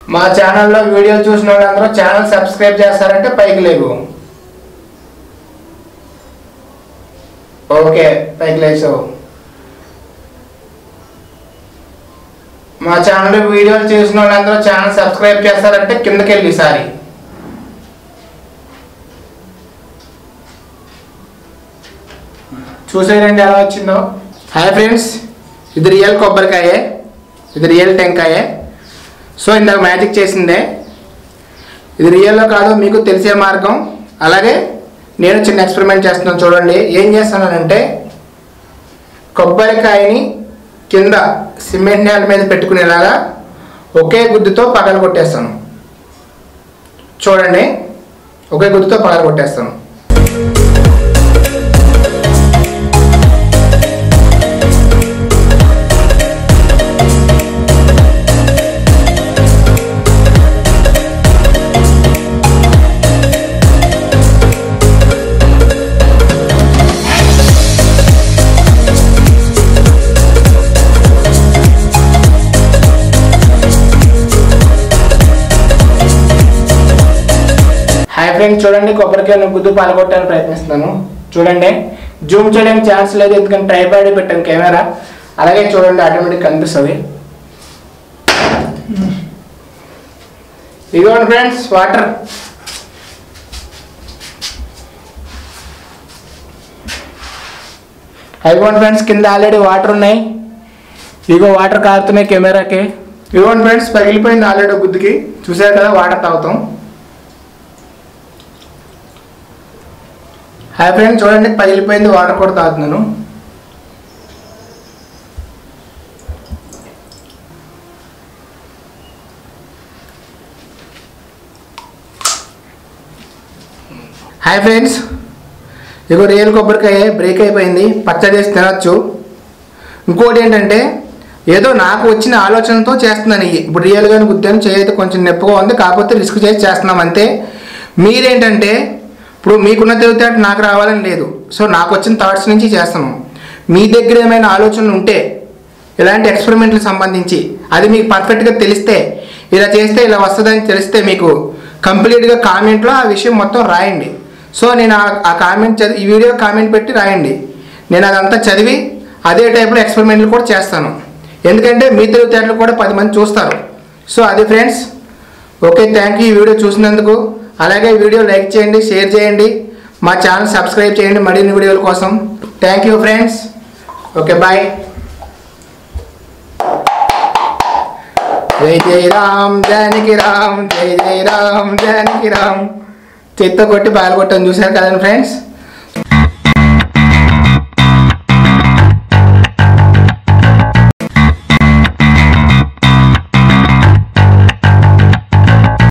మా ఛానల్లో వీడియోలు చూసిన వాళ్ళందరూ ఛానల్ సబ్స్క్రైబ్ చేస్తారంటే పైకి లేవు ఓకే పైకి లేచావు మా ఛానల్ వీడియోలు చూసిన వాళ్ళందరూ ఛానల్ సబ్స్క్రైబ్ చేస్తారంటే కిందకి వెళ్ళి ఈసారి చూసేయండి ఎలా వచ్చిందో హాయ్ ఫ్రెండ్స్ ఇది రియల్ కొబ్బరికాయే ఇది రియల్ టెంకాయే సో ఇందాక మ్యాజిక్ చేసిందే ఇది రియల్లో కాదో మీకు తెలిసే మార్గం అలాగే నేను చిన్న ఎక్స్పెరిమెంట్ చేస్తున్నాను చూడండి ఏం చేస్తున్నానంటే కొబ్బరికాయని కింద సిమెంట్ నేల మీద పెట్టుకునేలాగా ఒకే గుద్దుతో పగల కొట్టేస్తాను చూడండి ఒకే గుద్దుతో పగల కొట్టేస్తాను హాయ్ ఫ్రెండ్స్ చూడండి కొబ్బరికాయ గుద్దు పాల్గొట్టడానికి ప్రయత్నిస్తున్నాను చూడండి జూమ్ చేయడానికి ఛాన్స్ లేదు ఎందుకంటే ట్రైపాడ్ పెట్టాను కెమెరా అలాగే చూడండి ఆటోమేటిక్ కనిపిస్తుంది ఇదిగోండి ఫ్రెండ్స్ వాటర్ అయిపోండి ఫ్రెండ్స్ కింద ఆల్రెడీ వాటర్ ఉన్నాయి ఇగో వాటర్ కారుతున్నాయి కెమెరాకి ఇదిగోండి ఫ్రెండ్స్ పగిలిపోయింది ఆల్రెడీ ఒక గుద్దుకి చూసారు కదా వాటర్ తాగుతాం హాయ్ ఫ్రెండ్స్ చూడండి పగిలిపోయింది వాటర్ కూడా తాగుతున్నాను హాయ్ ఫ్రెండ్స్ ఇగో రియల్ కొబ్బరికాయ బ్రేక్ అయిపోయింది పచ్చడి చేసి తినచ్చు ఇంకోటి ఏంటంటే ఏదో నాకు వచ్చిన ఆలోచనతో చేస్తున్నాను ఇవి ఇప్పుడు రియల్గా గుద్దాను చేయైతే కొంచెం నొప్పిగా ఉంది కాకపోతే రిస్క్ చేసి చేస్తున్నాం అంతే మీరేంటంటే ఇప్పుడు మీకున్న తెలివితేట నాకు రావాలని లేదు సో నాకు వచ్చిన థాట్స్ నుంచి చేస్తాను మీ దగ్గర ఏమైనా ఆలోచనలు ఉంటే ఇలాంటి ఎక్స్పెరిమెంట్లకు సంబంధించి అది మీకు పర్ఫెక్ట్గా తెలిస్తే ఇలా చేస్తే ఇలా వస్తుందని తెలిస్తే మీకు కంప్లీట్గా కామెంట్లో ఆ విషయం మొత్తం రాయండి సో నేను ఆ- ఆ కామెంట్ చదివి ఈ వీడియో కామెంట్ పెట్టి రాయండి నేను అదంతా చదివి అదే టైప్లో ఎక్స్పెరిమెంట్లు కూడా చేస్తాను ఎందుకంటే మీ తెలివితేటలు కూడా పది మంది చూస్తారు సో అది ఫ్రెండ్స్ ఓకే థ్యాంక్ యూ ఈ వీడియో చూసినందుకు అలాగే వీడియో లైక్ చేయండి షేర్ చేయండి మా ఛానల్ సబ్స్క్రైబ్ చేయండి మరిన్ని వీడియోల కోసం thank you friends okay bye జై జై రామ్ జానకి రామ్ జై జై రామ్ జానకి రామ్ చేత్తో కొట్టి బాగా కొట్టాను చూశారు కదండి ఫ్రెండ్స్